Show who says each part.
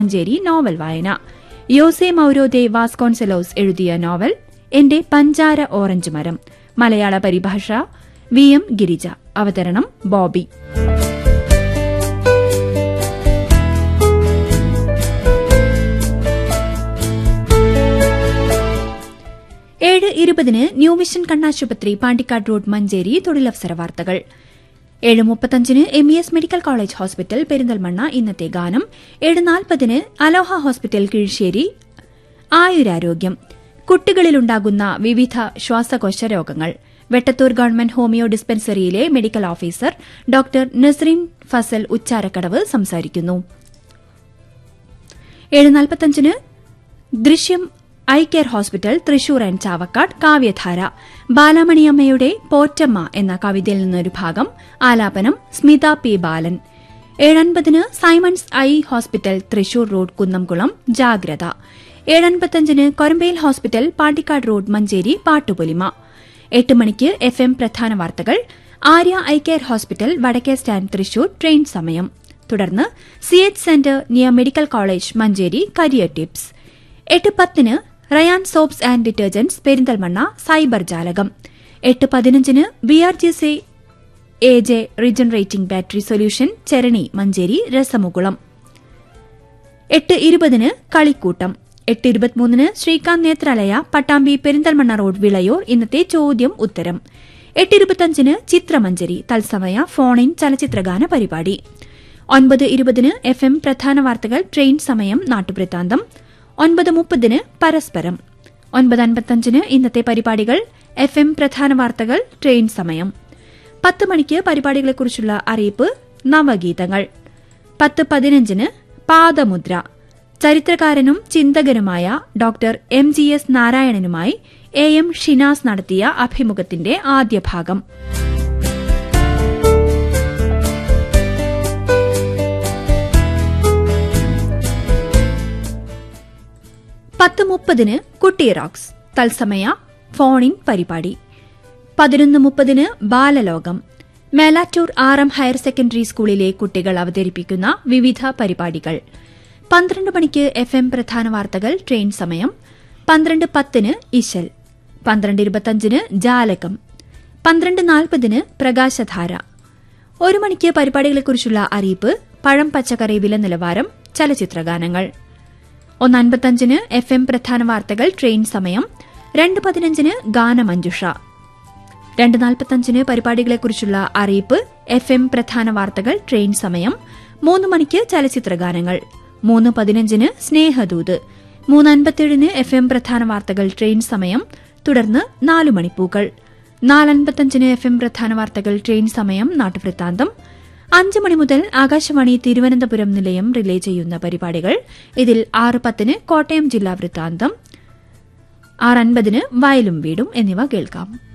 Speaker 1: Manjeri novel വായന യോസെ മൌരോദെ Vasconcelos എഴുതിയ novel എന്റെ പഞ്ചാര ഓറഞ്ച് മരം മലയാള പരിഭാഷ വി എം ഗിരിജ അവതരണം ബോബി ഏഴ് ഇരുപതിന് ന്യൂ വിഷൻ കണ്ണാശുപത്രി പാണ്ടിക്കാട് റോഡ് മഞ്ചേരി തൊഴിലവസര വാർത്തകൾ ഏഴ് മുപ്പത്തഞ്ചിന് M E S medical college hospital Perinthalmanna ഇന്നത്തെ ഗാനം ഏഴ് നാൽപ്പതിന് അലോഹ ഹോസ്പിറ്റൽ കീഴ്ശ്ശേരി ആയുരാരോഗ്യം കുട്ടികളിലുണ്ടാകുന്ന വിവിധ ശ്വാസകോശ രോഗങ്ങൾ വെട്ടത്തൂർ ഗവൺമെന്റ് ഹോമിയോ ഡിസ്പെൻസറിയിലെ medical officer doctor Nasreen Fasal Uccharakkadavu സംസാരിക്കുന്നു ഏഴ് നാൽപ്പത്തഞ്ചിന് Drishyam eye care hospital Thrissur and Chavakkad കാവ്യധാര ബാലാമണിയമ്മയുടെ പോറ്റമ്മ എന്ന കവിതയിൽ നിന്നൊരു ഭാഗം ആലാപനം സ്മിത പി ബാലൻ ഏഴൻപതിന് Simons eye hospital Thrissur road Kunnamkulam ജാഗ്രത ഏഴൻപത്തഞ്ചിന് കൊരമ്പയിൽ ഹോസ്പിറ്റൽ പാണ്ടിക്കാട് റോഡ് മഞ്ചേരി പാട്ടുപൊലിമ എട്ട് മണിക്ക് എഫ് എം പ്രധാന വാർത്തകൾ ആര്യ ഐ കെയർ ഹോസ്പിറ്റൽ വടക്കേ സ്റ്റാൻഡ് തൃശൂർ ട്രെയിൻ സമയം തുടർന്ന് C H centre near medical college Manjeri career tips എട്ട് പത്തിന് Rayan soaps and detergents Perinthalmanna cyber ജാലകം എട്ട് പതിനഞ്ചിന് B R G C A J regenerating battery solution Cherani Manjeri രസമുകുളം എട്ട് ഇരുപതിന് കളിക്കൂട്ടം എട്ട് ഇരുപത്തിമൂന്നിന് ശ്രീകാന്ത് നേത്രാലയ പട്ടാമ്പി പെരിന്തൽമണ്ണ റോഡ് വിളയൂർ ഇന്നത്തെ ചോദ്യം ഉത്തരം എട്ട് ഇരുപത്തിയഞ്ചിന് ചിത്രമഞ്ചരി തത്സമയ ഫോൺ ഇൻ ചലച്ചിത്രഗാന പരിപാടി ഒൻപത് ഇരുപതിന് എഫ് എം പ്രധാന വാർത്തകൾ ട്രെയിൻ സമയം നാട്ടുവൃത്താന്തം ഒൻപത് മുപ്പതിന് പരസ്പരം ഒൻപത് അൻപത്തഞ്ചിന് ഇന്നത്തെ പരിപാടികൾ എഫ് എം പ്രധാന വാർത്തകൾ ട്രെയിൻ സമയം പത്ത് മണിക്ക് പരിപാടികളെക്കുറിച്ചുള്ള അറിയിപ്പ് നവഗീതങ്ങൾ പത്ത് പതിനഞ്ചിന് പാദമുദ്ര ചരിത്രകാരനും ചിന്തകനുമായ ഡോക്ടർ എം ജി എസ് നാരായണനുമായി എ എം ഷിനാസ് നടത്തിയ അഭിമുഖത്തിന്റെ ആദ്യ ഭാഗം പത്ത് മുപ്പതിന് കുട്ടി റോക്സ് തത്സമയ ഫോണിൻ പരിപാടി പതിനൊന്ന് മുപ്പതിന് ബാലലോകം Melattur R M higher secondary സ്കൂളിലെ കുട്ടികൾ അവതരിപ്പിക്കുന്ന വിവിധ പരിപാടികൾ പന്ത്രണ്ട് മണിക്ക് എഫ് എം പ്രധാന വാർത്തകൾ ട്രെയിൻ സമയം പന്ത്രണ്ട് പത്തിന് ഇശൽ പന്ത്രണ്ട് ഇരുപത്തഞ്ചിന് ജാലകം പന്ത്രണ്ട് നാൽപ്പതിന് പ്രകാശധാര ഒരു മണിക്ക് പരിപാടികളെക്കുറിച്ചുള്ള അറിയിപ്പ് പഴം പച്ചക്കറി വില നിലവാരം ചലച്ചിത്രഗാനങ്ങൾ ഒന്ന് അൻപത്തഞ്ചിന് എഫ് എം പ്രധാന വാർത്തകൾ ട്രെയിൻ സമയം രണ്ട് പതിനഞ്ചിന് ഗാനമഞ്ജുഷ രണ്ട് നാൽപ്പത്തഞ്ചിന് പരിപാടികളെക്കുറിച്ചുള്ള അറിയിപ്പ് എഫ് എം പ്രധാന വാർത്തകൾ ട്രെയിൻ സമയം മൂന്ന് മണിക്ക് ചലച്ചിത്രഗാനങ്ങൾ മൂന്ന് പതിനഞ്ചിന് സ്നേഹദൂത് മൂന്ന് അൻപത്തിയേഴിന് എഫ് എം പ്രധാന വാർത്തകൾ ട്രെയിൻ സമയം തുടർന്ന് നാലു മണിപ്പൂക്കൾ നാലൻപത്തഞ്ചിന് എഫ് എം പ്രധാന വാർത്തകൾ ട്രെയിൻ സമയം നാട്ടുവൃത്താന്തം അഞ്ച് മണി മുതൽ ആകാശവാണി തിരുവനന്തപുരം നിലയം റിലേ ചെയ്യുന്ന പരിപാടികൾ ഇതിൽ ആറ് പത്തിന് കോട്ടയം ജില്ലാ വൃത്താന്തം ആറ് അൻപതിന് വയലും വീടും എന്നിവ കേൾക്കാം